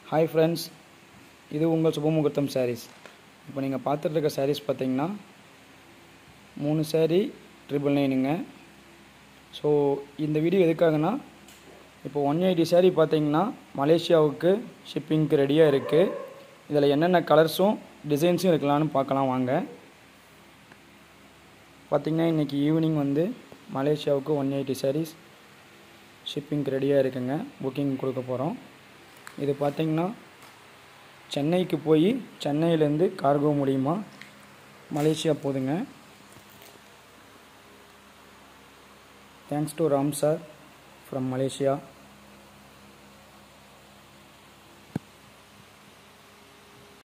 hi friends இது உங்கள் சுபமுகூர்த்தம் சாரீஸ் இப்போ நீங்கள் பார்த்துட்டு இருக்க சாரீஸ் பார்த்தீங்கன்னா மூணு saree ட்ரிபிள் நைனுங்க ஸோ இந்த வீடியோ எதுக்காகனா இப்போ ஒன் எயிட்டி saree பார்த்தீங்கன்னா மலேசியாவுக்கு ஷிப்பிங்க்கு ரெடியாக இருக்குது இதில் என்னென்ன கலர்ஸும் டிசைன்ஸும் இருக்கலாம்னு பார்க்கலாம் வாங்க பார்த்தீங்கன்னா இன்றைக்கி ஈவினிங் வந்து மலேசியாவுக்கு ஒன் எயிட்டி sarees ஷிப்பிங்க்கு ரெடியாக இருக்குங்க புக்கிங் கொடுக்க போகிறோம் இது பார்த்தீங்கன்னா சென்னைக்கு போய் சென்னையிலேருந்து கார்கோ மூலிமா மலேசியா போகுதுங்க thanks to Ram sir from Malaysia